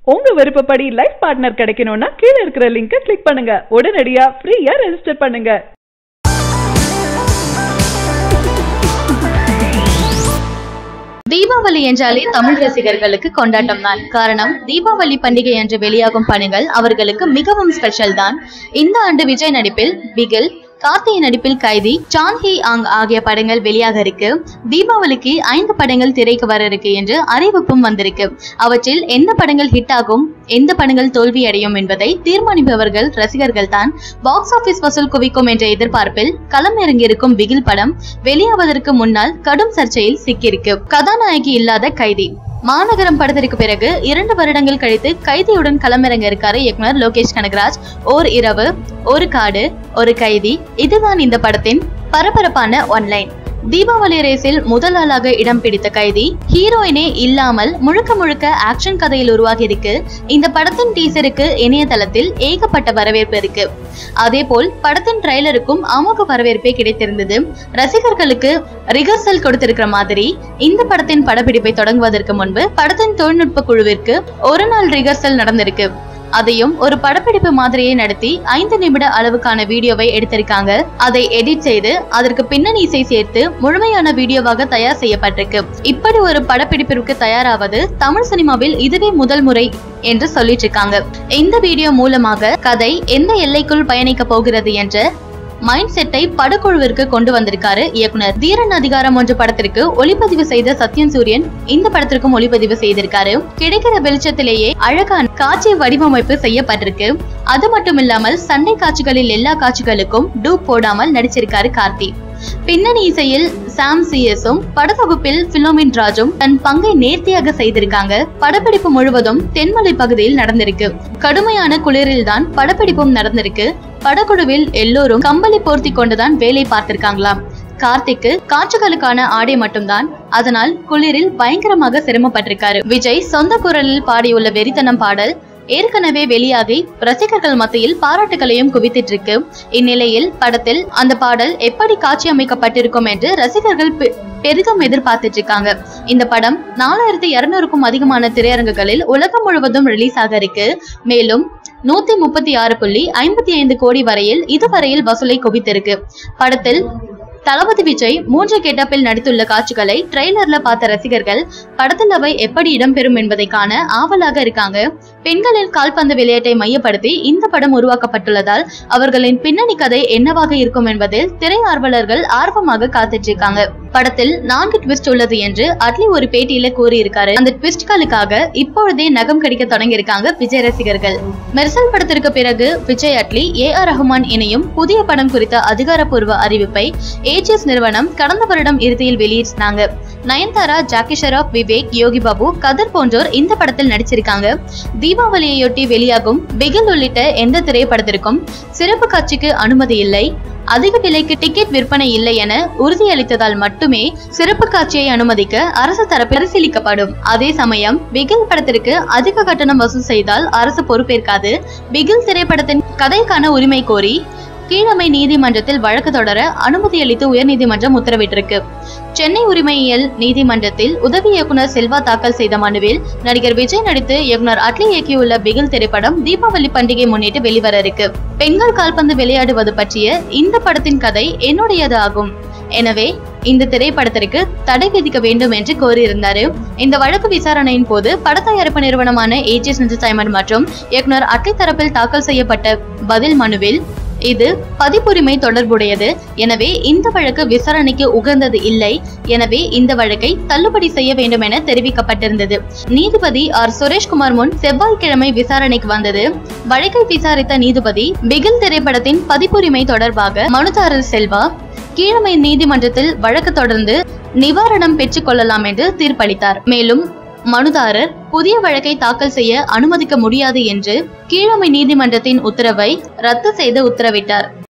உங்க விருப்பப்படி life partner கிடைக்கணும்னா கீழ இருக்கிற லிங்கை கிளிக் பண்ணுங்க உடனடியா ஃப்ரீயா ரெஜிஸ்டர் பண்ணுங்க தீபாவளி என்றாலே தமிழ் ரசிகர்களுக்கு கொண்டாட்டம் தான் காரணம் தீபாவளி பண்டிகை என்று வெளியாகும் படங்கள் அவர்களுக்கு மிகவும் ஸ்பெஷல் தான் இந்த ஆண்டு விஜய் நடிப்பில் பிகில் கார்த்திகை நடிப்பில் கைதி சான் ஹி ஆங் ஆகிய படங்கள் வெளியாக இருக்கு தீபாவளிக்கு ஐந்து படங்கள் திரைக்கு வர இருக்கு என்று அறிவிப்பும் வந்திருக்கு அவற்றில் எந்த படங்கள் ஹிட் ஆகும் எந்த படங்கள் தோல்வி அடையும் என்பதை தீர்மானிப்பவர்கள் ரசிகர்கள் தான் பாக்ஸ் ஆபீஸ் வசூல் குவிக்கும் என்ற எதிர்பார்ப்பில் களம் இறங்கியிருக்கும் பிகில் படம் வெளியாவதற்கு முன்னால் கடும் சர்ச்சையில் சிக்கியிருக்கு கதாநாயகி இல்லாத கைதி மாநகரம் படத்திற்கு பிறகு இரண்டு வருடங்கள் கழித்து கைதியுடன் களமிறங்க இருக்காரு இயக்குனர் லோகேஷ் கனகராஜ் ஓர் இரவு ஒரு காடு ஒரு கைதி இதுதான் இந்த படத்தின் பரபரப்பான ஒன்லைன் தீபாவளி ரேஸில் முதல் ஆளாக இடம் பிடித்த கைதி ஹீரோயினே இல்லாமல் முழுக்க முழுக்க ஆக்ஷன் கதையில் உருவாகி இருக்கு இந்த படத்தின் டீசருக்கு இணையதளத்தில் ஏகப்பட்ட வரவேற்பு இருக்கு அதேபோல் படத்தின் ட்ரைலருக்கும் அமோக வரவேற்பே கிடைத்திருந்தது ரசிகர்களுக்கு ரிகர்சல் கொடுத்திருக்கிற மாதிரி இந்த படத்தின் படப்பிடிப்பை தொடங்குவதற்கு முன்பு படத்தின் தொழில்நுட்ப குழுவிற்கு ஒரு நாள் ரிகர்சல் நடந்திருக்கு அதையும் ஒரு படப்பிடிப்பு மாதிரியே நடத்தி ஐந்து நிமிட அளவுக்கான வீடியோவை எடுத்திருக்காங்க அதை எடிட் செய்து அதற்கு பின்னணி இசை சேர்த்து முழுமையான வீடியோவாக தயார் செய்யப்பட்டிருக்கு இப்படி ஒரு படப்பிடிப்பிற்கு தயாராவது தமிழ் சினிமாவில் இதுவே முதல் முறை என்று சொல்லிட்டு இருக்காங்க இந்த வீடியோ மூலமாக கதை எந்த எல்லைக்குள் பயணிக்க போகிறது என்ற மைண்ட் செட்டை படக்குழுவிற்கு கொண்டு வந்திருக்காரு இயக்குனர் தீரன் அதிகாரம் ஒன்று படத்திற்கு ஒளிப்பதிவு செய்த சத்யன் சூரியன் இந்த படத்திற்கும் ஒளிப்பதிவு செய்திருக்காரு கிடைக்கிற வெளிச்சத்திலேயே அழகான காட்சி வடிவமைப்பு செய்யப்பட்டிருக்கு அது மட்டும் இல்லாமல் சண்டை காட்சிகளில் எல்லா காட்சிகளுக்கும் டூப் போடாமல் நடிச்சிருக்காரு கார்த்தி பின்னணி இசையில் சாம் சிஎஸும் படத்தொகுப்பில் பிலோமின் ராஜும் தன் பங்கை நேர்த்தியாக செய்திருக்காங்க படப்பிடிப்பு முழுவதும் தென்மலை பகுதியில் நடந்திருக்கு கடுமையான குளிரில் தான் படப்பிடிப்பும் நடந்திருக்கு படக்குழுவில் எல்லோரும் கம்பளி போர்த்தி கொண்டுதான் வேலை பார்த்திருக்காங்களாம் கார்த்திக்கு காட்சிகளுக்கான ஆடை மட்டும்தான் அதனால் குளிரில் பயங்கரமாக சிரமப்பட்டிருக்காரு விஜய் சொந்த குரலில் பாடியுள்ள வெறித்தனம் பாடல் ஏற்கனவே வெளியாகி ரசிகர்கள் மத்தியில் பாராட்டுகளையும் குவித்திட்டு இருக்கு இந்நிலையில் படத்தில் அந்த பாடல் எப்படி காட்சி அமைக்கப்பட்டிருக்கும் என்று ரசிகர்கள் பெ- பெரிதும் எதிர்பார்த்துட்டு இருக்காங்க இந்த படம் நாலாயிரத்தி இருநூறுக்கும் அதிகமான திரையரங்குகளில் உலகம் முழுவதும் ரிலீஸ் ஆக இருக்கு மேலும் நூத்தி முப்பத்தி ஆறு புள்ளி ஐம்பத்தி ஐந்து கோடி வரையில் இதுவரையில் வசூலை குவித்திருக்கு படத்தில் தளபதி விஜய் மூன்று கெட்டப்பில் நடித்துள்ள காட்சிகளை ட்ரெய்லர்ல பார்த்த ரசிகர்கள் படத்தில் அவை எப்படி இடம்பெறும் என்பதை காண ஆவலாக இருக்காங்க பெண்களின் கால்பந்து விளையாட்டை மையப்படுத்தி இந்த படம் உருவாக்கப்பட்டுள்ளதால் அவர்களின் பின்னணி கதை என்னவாக இருக்கும் என்பதில் திரை ஆர்வலர்கள் ஆர்வமாக காத்துட்டு இருக்காங்க படத்தில் நான்கு ட்விஸ்ட் உள்ளது என்று அட்லி ஒரு பேட்டியில கூறியிருக்காரு அந்த டுவிஸ்ட்களுக்காக இப்பொழுதே நகம் கடிக்க தொடங்கியிருக்காங்க விஜய் ரசிகர்கள் மெர்சல் படத்திற்கு பிறகு விஜய் அட்லி ஏ ஆர் ரஹ்மான் இணையும் புதிய படம் குறித்த அதிகாரப்பூர்வ அறிவிப்பை ஏஜிஎஸ் நிறுவனம் கடந்த வருடம் இறுதியில் வெளியிட்டாங்க நயன்தாரா ஜாக்கி ஷெராப் விவேக் யோகி பாபு கதர் போன்றோர் இந்த படத்தில் நடிச்சிருக்காங்க தீபாவளியையொட்டி வெளியாகும் பிகில் உள்ளிட்ட எந்த திரைப்படத்திற்கும் சிறப்பு காட்சிக்கு அனுமதி இல்லை அதிக விலைக்கு டிக்கெட் விற்பனை இல்லை என உறுதியளித்ததால் மட்டுமே சிறப்பு காட்சியை அனுமதிக்க அரசு தரப்பில் பரிசீலிக்கப்படும் அதே சமயம் பிகில் படத்திற்கு அதிக கட்டணம் வசூல் செய்தால் அரசு பொறுப்பேற்காது பிகில் திரைப்படத்தின் கதைக்கான உரிமை கோரி கீழமை நீதிமன்றத்தில் வழக்கு தொடர அனுமதி அளித்து உயர்நீதிமன்றம் உத்தரவிட்டிருக்கு சென்னை உரிமையியல் நீதிமன்றத்தில் உதவி இயக்குனர் செல்வா தாக்கல் செய்த மனுவில் நடிகர் விஜய் நடித்து இயக்குனர் அட்லி இயக்கியுள்ள பிகில் திரைப்படம் தீபாவளி பண்டிகை முன்னிட்டு வெளிவர இருக்கு பெண்கள் கால்பந்து விளையாடுவது பற்றிய இந்த படத்தின் கதை என்னுடையது ஆகும் எனவே இந்த திரைப்படத்திற்கு தடை விதிக்க வேண்டும் என்று கோரியிருந்தாரு இந்த வழக்கு விசாரணையின் போது பட தயாரிப்பு நிறுவனமான ஏஜிஎஸ் என்டர்டைன்மெண்ட் மற்றும் இயக்குனர் அட்லி தரப்பில் தாக்கல் செய்யப்பட்ட பதில் மனுவில் இது பதிப்புரிமை தொடர்புடையது எனவே இந்த வழக்கு விசாரணைக்கு உகந்தது இல்லை எனவே இந்த வழக்கை தள்ளுபடி செய்ய வேண்டும் என தெரிவிக்கப்பட்டிருந்தது நீதிபதி ஆர் சுரேஷ்குமார் முன் செவ்வாய்க்கிழமை விசாரணைக்கு வந்தது வழக்கை விசாரித்த நீதிபதி பிகில் திரைப்படத்தின் பதிப்புரிமை தொடர்பாக மனுதாரர் செல்வா கீழமை நீதிமன்றத்தில் வழக்கு தொடர்ந்து நிவாரணம் பெற்றுக் கொள்ளலாம் என்று தீர்ப்பளித்தார் மேலும் மனுதாரர் புதிய வழக்கை தாக்கல் செய்ய அனுமதிக்க முடியாது என்று கீழமை நீதிமன்றத்தின் உத்தரவை ரத்து செய்து உத்தரவிட்டார்